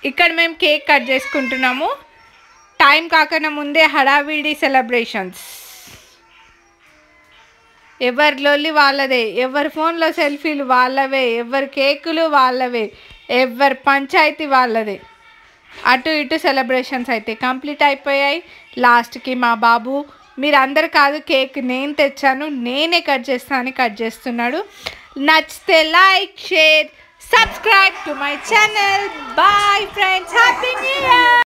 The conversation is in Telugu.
ఇక్కడ మేము కేక్ కట్ చేసుకుంటున్నాము టైం కాకుండా ముందే హడావిడి సెలబ్రేషన్స్ ఎవరి లొల్లి వాళ్ళదే ఎవరి ఫోన్లో సెల్ఫీలు వాళ్ళవే ఎవరి కేకులు వాళ్ళవే ఎవరి పంచాయతీ వాళ్ళదే అటు ఇటు సెలబ్రేషన్స్ అయితే కంప్లీట్ అయిపోయాయి లాస్ట్కి మా బాబు మీరు అందరు కాదు కేక్ నేను తెచ్చాను నేనే కట్ చేస్తాను అని కట్ చేస్తున్నాడు నచ్చితే like share subscribe to my channel bye friends happy new year